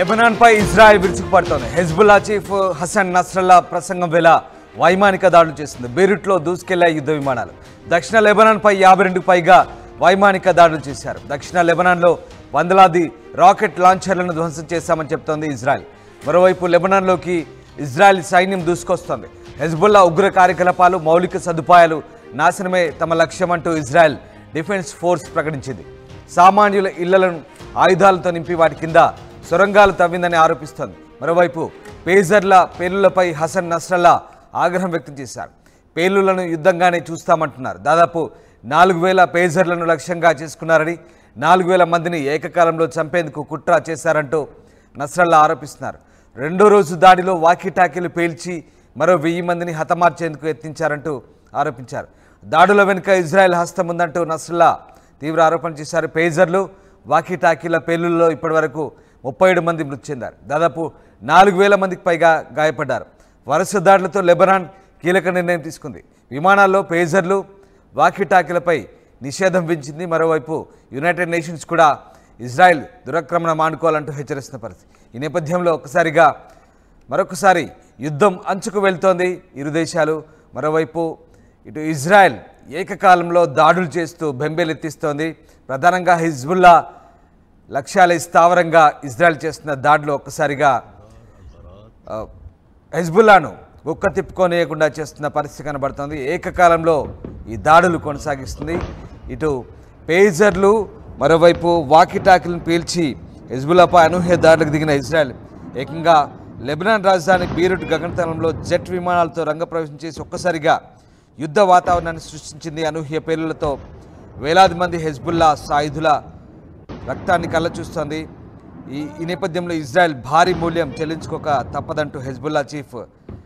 లెబనాన్పై Israel విరుచుకుపడుతోంది Hezbollah chief Hasan Nasrallah ప్రసంగం వేళ వైమానిక దాడులు చేసింది బెయిరుట్లో దూసుకెళ్లే యుద్ధ విమానాలు దక్షిణ లెబనాన్పై యాభై రెండుకు పైగా వైమానిక దాడులు చేశారు దక్షిణ లెబనాన్లో వందలాది రాకెట్ లాంచర్లను ధ్వంసం చేశామని చెప్తోంది ఇజ్రాయెల్ మరోవైపు లెబనాన్లోకి ఇజ్రాయెల్ సైన్యం దూసుకొస్తోంది హెజ్బుల్లా ఉగ్ర కార్యకలాపాలు మౌలిక సదుపాయాలు నాశనమే తమ లక్ష్యమంటూ ఇజ్రాయెల్ డిఫెన్స్ ఫోర్స్ ప్రకటించింది సామాన్యుల ఇళ్లను ఆయుధాలతో నింపి వాటి కింద సొరంగాలు తవ్విందని ఆరోపిస్తోంది మరోవైపు పేజర్ల పేలులపై హసన్ నస్రల్లా ఆగ్రహం వ్యక్తం చేశారు పేలులను యుద్ధంగానే చూస్తామంటున్నారు దాదాపు నాలుగు వేల పేజర్లను లక్ష్యంగా చేసుకున్నారని నాలుగు వేల మందిని ఏకకాలంలో చంపేందుకు కుట్ర చేశారంటూ నస్రల్లా ఆరోపిస్తున్నారు రెండో రోజు దాడిలో వాకీటాకీలు పేల్చి మరో వెయ్యి మందిని హతమార్చేందుకు యత్నించారంటూ ఆరోపించారు దాడుల వెనుక ఇజ్రాయెల్ హస్తం ఉందంటూ నస్రల్లా తీవ్ర ఆరోపణ చేశారు పేజర్లు వాకీటాకీల పేలుల్లో ఇప్పటివరకు ముప్పై ఏడు మంది మృతి చెందారు దాదాపు నాలుగు వేల మందికి పైగా గాయపడ్డారు వరుస దాడులతో లెబనాన్ కీలక నిర్ణయం తీసుకుంది విమానాల్లో పేజర్లు వాకీటాకీలపై నిషేధం విధించింది మరోవైపు యునైటెడ్ నేషన్స్ కూడా ఇజ్రాయెల్ దురాక్రమణ మానుకోవాలంటూ హెచ్చరిస్తున్న పరిస్థితి ఈ నేపథ్యంలో ఒక్కసారిగా మరొకసారి యుద్ధం అంచుకు వెళ్తోంది ఇరు దేశాలు మరోవైపు ఇటు ఇజ్రాయెల్ ఏకకాలంలో దాడులు చేస్తూ బెంబేలెత్తిస్తోంది ప్రధానంగా హిజ్బుల్లా లక్ష్యాలే స్థావరంగా ఇజ్రాయెల్ చేస్తున్న దాడిలో ఒక్కసారిగా ఆ, హెజ్బుల్లాను గుక్క తిప్పుకోనియకుండా చేస్తున్న పరిస్థితి కనబడుతుంది ఏకకాలంలో ఈ దాడులు కొనసాగిస్తుంది ఇటు పేజర్లు మరోవైపు వాకిటాకిలను పీల్చి హెజ్బుల్లాపై అనూహ్య దాడులకు దిగిన ఇజ్రాయెల్ ఏకంగా లెబనాన్ రాజధాని బీరుట్ గగనతలంలో జెట్ విమానాలతో రంగప్రవేశం చేసి ఒక్కసారిగా యుద్ధ వాతావరణాన్ని సృష్టించింది అనూహ్య పేలులతో వేలాది మంది హెజ్బుల్లా సాయుధుల రక్తాన్ని కళ్ళ చూస్తోంది ఈ ఈ నేపథ్యంలో ఇజ్రాయెల్ భారీ మూల్యం చెల్లించుకోక తప్పదంటూ హెజ్బుల్లా చీఫ్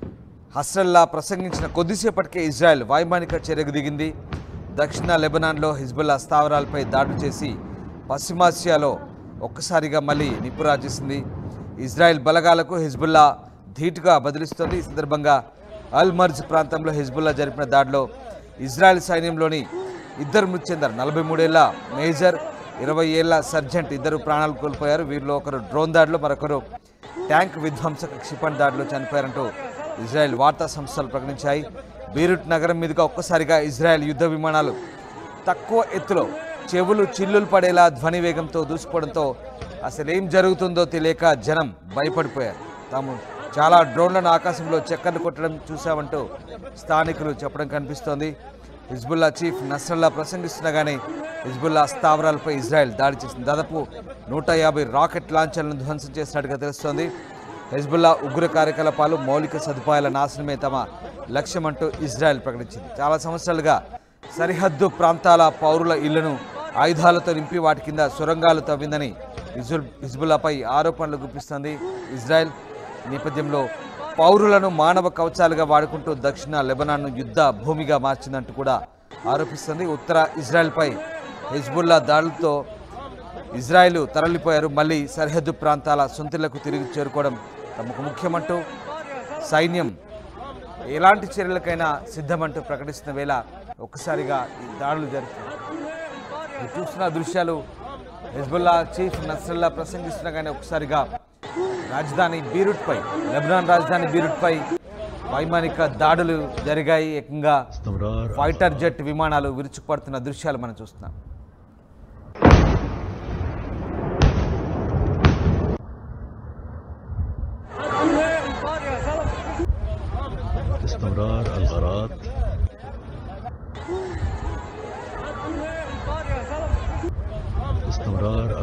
హస్రల్లా ప్రసంగించిన కొద్దిసేపటికే ఇజ్రాయెల్ వైమానిక చర్యకు దిగింది దక్షిణ లెబనాన్లో హిజ్బుల్లా స్థావరాలపై దాడులు చేసి పశ్చిమాసియాలో ఒక్కసారిగా మళ్ళీ నిప్పురాజేసింది ఇజ్రాయెల్ బలగాలకు హిజ్బుల్లా ధీటుగా బదిలిస్తోంది ఈ సందర్భంగా అల్ మర్జ్ ప్రాంతంలో హిజ్బుల్లా జరిపిన దాడిలో ఇజ్రాయెల్ సైన్యంలోని ఇద్దరు మృతి చెందారు నలభై మూడేళ్ల మేజర్ ఇరవై ఏళ్ల సర్జెంట్ ఇద్దరు ప్రాణాలు కోల్పోయారు వీరిలో ఒకరు డ్రోన్ దాడిలో మరొకరు ట్యాంక్ విధ్వంసక క్షిపణి దాడిలో చనిపోయారంటూ ఇజ్రాయెల్ వార్తా సంస్థలు ప్రకటించాయి బీరుట్ నగరం మీదుగా ఒక్కసారిగా ఇజ్రాయెల్ యుద్ధ విమానాలు తక్కువ ఎత్తులో చెవులు చిల్లులు పడేలా ధ్వని వేగంతో దూసుకుపోవడంతో అసలు ఏం జరుగుతుందో తెలియక జనం భయపడిపోయారు తాము చాలా డ్రోన్లను ఆకాశంలో చక్కర్లు కొట్టడం చూశామంటూ స్థానికులు చెప్పడం కనిపిస్తోంది హిజ్బుల్లా చీఫ్ నస్రల్లా ప్రసంగిస్తుండగానే హిజ్బుల్లా స్థావరాలపై ఇజ్రాయెల్ దాడి చేసింది దాదాపు నూట యాభై రాకెట్ లాంచర్లను ధ్వంసం చేసినట్టుగా తెలుస్తోంది హెజ్బుల్లా ఉగ్ర కార్యకలాపాలు మౌలిక సదుపాయాల నాశనమే తమ లక్ష్యమంటూ ఇజ్రాయెల్ ప్రకటించింది చాలా సంవత్సరాలుగా సరిహద్దు ప్రాంతాల పౌరుల ఇళ్లను ఆయుధాలతో నింపి వాటి కింద సొరంగాలు తవ్విందని హిజ్బుల్ హిజ్బుల్లాపై ఆరోపణలు గుప్పిస్తోంది ఇజ్రాయెల్ ఈ నేపథ్యంలో పౌరులను మానవ కవచాలుగా వాడుకుంటూ దక్షిణ లెబనాన్ను యుద్ధ భూమిగా మార్చిందంటూ కూడా ఆరోపిస్తుంది ఉత్తర ఇజ్రాయెల్పై హిజ్బుల్లా దాడులతో ఇజ్రాయెల్ తరలిపోయారు మళ్ళీ సరిహద్దు ప్రాంతాల సొంతిళ్లకు తిరిగి చేరుకోవడం తమకు ముఖ్యమంటూ సైన్యం ఎలాంటి చర్యలకైనా సిద్ధమంటూ ప్రకటిస్తున్న వేళ ఒక్కసారిగా ఈ దాడులు జరుగుతున్నాయి మీరు చూస్తున్న దృశ్యాలు హెజ్బుల్లా చీఫ్ నస్రల్లా ప్రసంగిస్తున్నా కానీ ఒకసారిగా రాజధాని బీరుట్పై లెబనాన్ రాజధాని బీరుట్పై వైమానిక దాడులు జరిగాయి ఏకంగా استمرار ఫైటర్ జెట్ విమానాలు విరుచుకుపడుతున్న దృశ్యాలు మనం చూస్తున్నాం استمرار الغارات استمرار ال-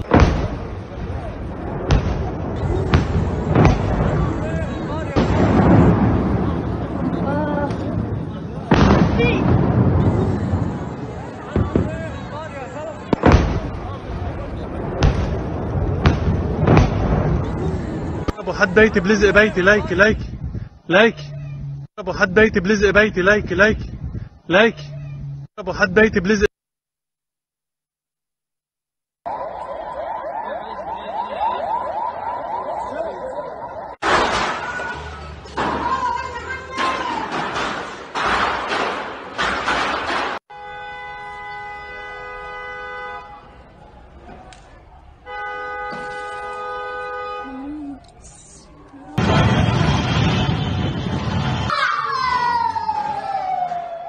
ابو حد بيتي بلزق بيتي لايك لايك لايك ابو حد بيتي بلزق بيتي لايك لايك لايك ابو حد بيتي بلزق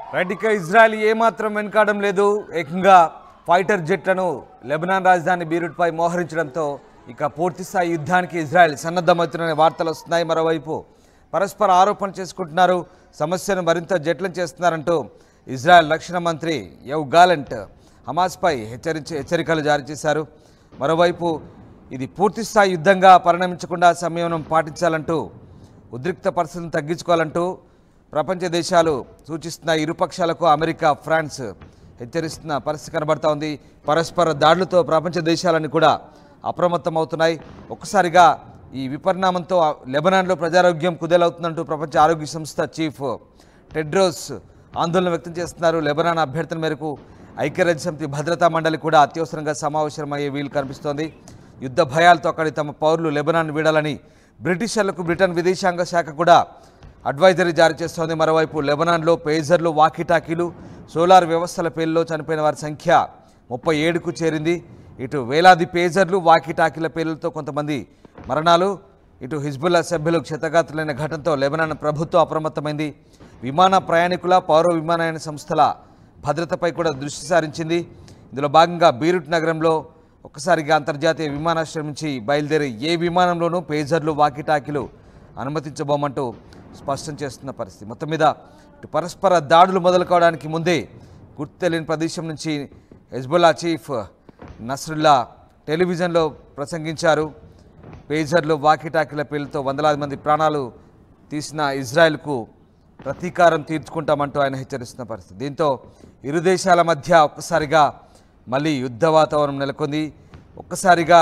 రైట్ ఇక ఇజ్రాయెల్ ఏమాత్రం వెనుకాడడం లేదు ఏకంగా ఫైటర్ జెట్లను లెబనాన్ రాజధాని బీరుట్పై మోహరించడంతో ఇక పూర్తిస్థాయి యుద్ధానికి ఇజ్రాయెల్ సన్నద్ధమవుతున్న వార్తలు వస్తున్నాయి మరోవైపు పరస్పర ఆరోపణలు చేసుకుంటున్నారు సమస్యను మరింత జట్లం చేస్తున్నారంటూ ఇజ్రాయెల్ రక్షణ మంత్రి యవ్ గాలెంట్ హమాస్పై హెచ్చరించి హెచ్చరికలు జారీ చేశారు మరోవైపు ఇది పూర్తిస్థాయి యుద్ధంగా పరిణమించకుండా సంయమనం పాటించాలంటూ ఉద్రిక్త పరిస్థితులను తగ్గించుకోవాలంటూ ప్రపంచ దేశాలు సూచిస్తున్న ఇరుపక్షాలకు అమెరికా ఫ్రాన్స్ హెచ్చరిస్తున్న పరిస్థితి కనబడతా ఉంది పరస్పర దాడులతో ప్రపంచ దేశాలన్నీ కూడా అప్రమత్తమవుతున్నాయి ఒక్కసారిగా ఈ విపరిణామంతో లెబనాన్లో ప్రజారోగ్యం కుదేలవుతుందంటూ ప్రపంచ ఆరోగ్య సంస్థ చీఫ్ టెడ్రోస్ ఆందోళన వ్యక్తం చేస్తున్నారు లెబనాన్ అభ్యర్థన మేరకు ఐక్యరాజ్య సమితి భద్రతా మండలి కూడా అత్యవసరంగా సమావేశమయ్యే వీలు కనిపిస్తోంది యుద్ధ భయాలతో అక్కడి తమ పౌరులు లెబనాన్ వీడాలని బ్రిటిషర్లకు బ్రిటన్ విదేశాంగ శాఖ కూడా అడ్వైజరీ జారీ చేస్తోంది మరోవైపు లెబనాన్లో పేజర్లు వాకీటాకీలు సోలార్ వ్యవస్థల పేర్లలో చనిపోయిన వారి సంఖ్య ముప్పై ఏడుకు చేరింది ఇటు వేలాది పేజర్లు వాకీటాకీల పేర్లతో కొంతమంది మరణాలు ఇటు హిజ్బుల్లా సభ్యులు క్షతగాత్రులైన ఘటనతో లెబనాన్ ప్రభుత్వం అప్రమత్తమైంది విమాన ప్రయాణికుల పౌర విమానయాన సంస్థల భద్రతపై కూడా దృష్టి సారించింది ఇందులో భాగంగా బీరుట్ నగరంలో ఒక్కసారిగా అంతర్జాతీయ విమానాశ్రయం నుంచి బయలుదేరి ఏ విమానంలోనూ పేజర్లు వాకీటాకీలు అనుమతించబోమంటూ స్పష్టం చేస్తున్న పరిస్థితి మొత్తం మీద ఇటు పరస్పర దాడులు మొదలు కావడానికి ముందే గుర్తు తెలియని ప్రదేశం నుంచి హెజ్బుల్లా చీఫ్ నస్రుల్లా టెలివిజన్లో ప్రసంగించారు పేజర్లు వాకీటాకీల పేర్లతో వందలాది మంది ప్రాణాలు తీసిన ఇజ్రాయెల్కు ప్రతీకారం తీర్చుకుంటామంటూ ఆయన హెచ్చరిస్తున్న పరిస్థితి దీంతో ఇరు దేశాల మధ్య ఒక్కసారిగా మళ్ళీ యుద్ధ వాతావరణం నెలకొంది ఒక్కసారిగా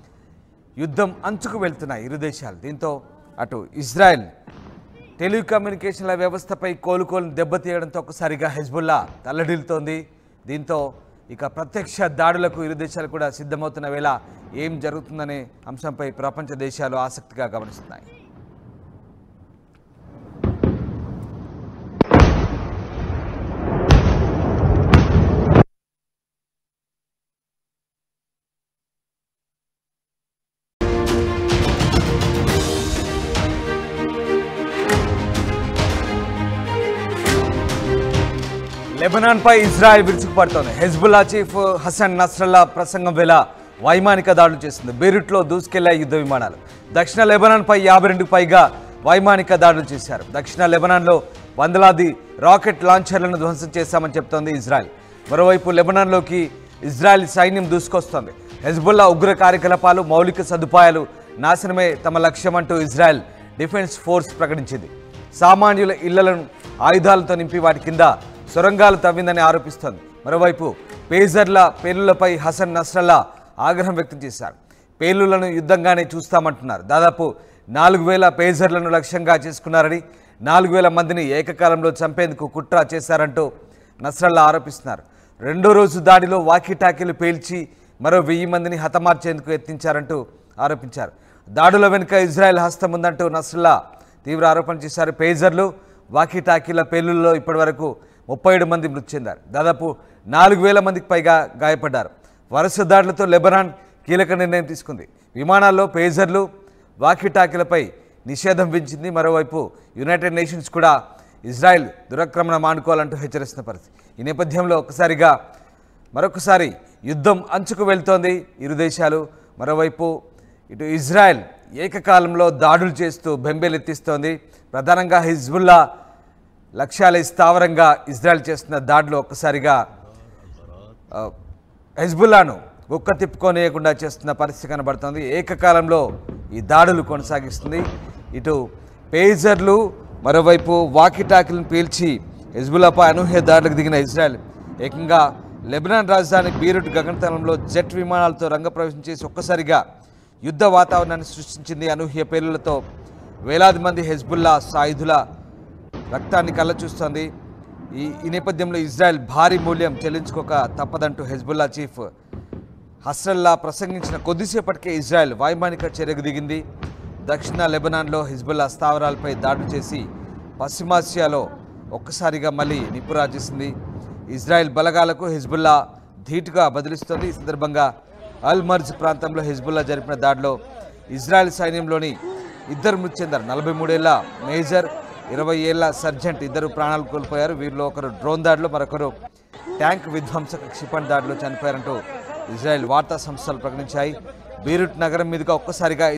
యుద్ధం అంచుకు వెళ్తున్నాయి ఇరు దేశాలు దీంతో అటు ఇజ్రాయెల్ టెలికమ్యూనికేషన్ల వ్యవస్థపై కోలుకోలు దెబ్బతీయడంతో ఒక్కసారిగా హెజ్బుల్లా తల్లడిల్లుతోంది దీంతో ఇక ప్రత్యక్ష దాడులకు ఇరు దేశాలు కూడా సిద్ధమవుతున్న వేళ ఏం జరుగుతుందనే అంశంపై ప్రపంచ దేశాలు ఆసక్తిగా గమనిస్తున్నాయి లెబనాన్పై ఇజ్రాయెల్ విరుచుకుపడుతోంది హెజ్బుల్లా చీఫ్ హసన్ నస్రల్లా ప్రసంగం వేళ వైమానిక దాడులు చేసింది బెయిరుట్లో దూసుకెళ్లాయి యుద్ధ విమానాలు దక్షిణ లెబనాన్పై యాభై రెండుకు పైగా వైమానిక దాడులు చేశారు దక్షిణ లెబనాన్లో వందలాది రాకెట్ లాంచర్లను ధ్వంసం చేశామని చెప్తోంది ఇజ్రాయెల్ మరోవైపు లెబనాన్లోకి ఇజ్రాయెల్ సైన్యం దూసుకొస్తోంది హెజ్బుల్లా ఉగ్ర కార్యకలాపాలు మౌలిక సదుపాయాలు నాశనమే తమ లక్ష్యమంటూ ఇజ్రాయెల్ డిఫెన్స్ ఫోర్స్ ప్రకటించింది సామాన్యుల ఇళ్లను ఆయుధాలతో నింపి వాటి కింద సొరంగాలు తవ్విందని ఆరోపిస్తోంది మరోవైపు పేజర్ల పేలులపై హసన్ నస్రల్లా ఆగ్రహం వ్యక్తం చేశారు పేలులను యుద్ధంగానే చూస్తామంటున్నారు దాదాపు నాలుగు వేల పేజర్లను లక్ష్యంగా చేసుకున్నారని నాలుగు వేల మందిని ఏకకాలంలో చంపేందుకు కుట్ర చేశారంటూ నస్రల్లా ఆరోపిస్తున్నారు రెండో రోజు దాడిలో వాకీటాకీలు పేల్చి మరో వెయ్యి మందిని హతమార్చేందుకు యత్నించారంటూ ఆరోపించారు దాడుల వెనుక ఇజ్రాయెల్ హస్తం ఉందంటూ నస్రల్లా తీవ్ర ఆరోపణ చేశారు పేజర్లు వాకీటాకీల పేలుల్లో ఇప్పటివరకు ముప్పై ఏడు మంది మృతి చెందారు దాదాపు నాలుగు వేల మందికి పైగా గాయపడ్డారు వరుస దాడులతో లెబనాన్ కీలక నిర్ణయం తీసుకుంది విమానాల్లో పేజర్లు వాకీటాకీలపై నిషేధం విధించింది మరోవైపు యునైటెడ్ నేషన్స్ కూడా ఇజ్రాయెల్ దురాక్రమణ మానుకోవాలంటూ హెచ్చరిస్తున్న పరిస్థితి ఈ నేపథ్యంలో ఒకసారిగా మరొకసారి యుద్ధం అంచుకు వెళ్తోంది ఇరు దేశాలు మరోవైపు ఇటు ఇజ్రాయెల్ ఏకకాలంలో దాడులు చేస్తూ బెంబేలెత్తిస్తోంది ప్రధానంగా హిజ్బుల్లా లక్ష్యాల స్థావరంగా ఇజ్రాయెల్ చేస్తున్న దాడిలో ఒక్కసారిగా ఆ, హెజ్బుల్లాను గుక్క తిప్పుకోనియకుండా చేస్తున్న పరిస్థితి కనబడుతోంది ఏకకాలంలో ఈ దాడులు కొనసాగిస్తుంది ఇటు పేజర్లు మరోవైపు వాకిటాకిలను పీల్చి హెజ్బుల్లాపై అనూహ్య దాడులకు దిగిన ఇజ్రాయెల్ ఏకంగా లెబనాన్ రాజధాని బీరుట్ గగనతలంలో జెట్ విమానాలతో రంగప్రవేశం చేసి ఒక్కసారిగా యుద్ధ వాతావరణాన్ని సృష్టించింది అనూహ్య పేలులతో వేలాది మంది హెజ్బుల్లా సాయుధుల రక్తాన్ని కళ్ళచూస్తోంది ఈ ఈ నేపథ్యంలో ఇజ్రాయెల్ భారీ మూల్యం చెల్లించుకోక తప్పదంటూ హెజ్బుల్లా చీఫ్ హస్రల్లా ప్రసంగించిన కొద్దిసేపటికే ఇజ్రాయెల్ వైమానిక చర్యకు దిగింది దక్షిణ లెబనాన్లో హిజ్బుల్లా స్థావరాలపై దాడులు చేసి పశ్చిమాసియాలో ఒక్కసారిగా మళ్ళీ నిప్పురాజేసింది ఇజ్రాయెల్ బలగాలకు హిజ్బుల్లా ధీటుగా బదిలిస్తోంది ఈ సందర్భంగా అల్ మర్జ్ ప్రాంతంలో హిజ్బుల్లా జరిపిన దాడిలో ఇజ్రాయెల్ సైన్యంలోని ఇద్దరు మృతి చెందారు నలభై మూడేళ్ల మేజర్ ఇరవై ఏళ్ల సర్జెంట్ ఇద్దరు ప్రాణాలు కోల్పోయారు వీరిలో ఒకరు డ్రోన్ దాడిలో మరొకరు ట్యాంక్ విధ్వంసక క్షిపణి దాడిలో చనిపోయారంటూ ఇజ్రాయెల్ వార్తా సంస్థలు ప్రకటించాయి బీరుట్ నగరం మీదుగా ఒక్కసారిగా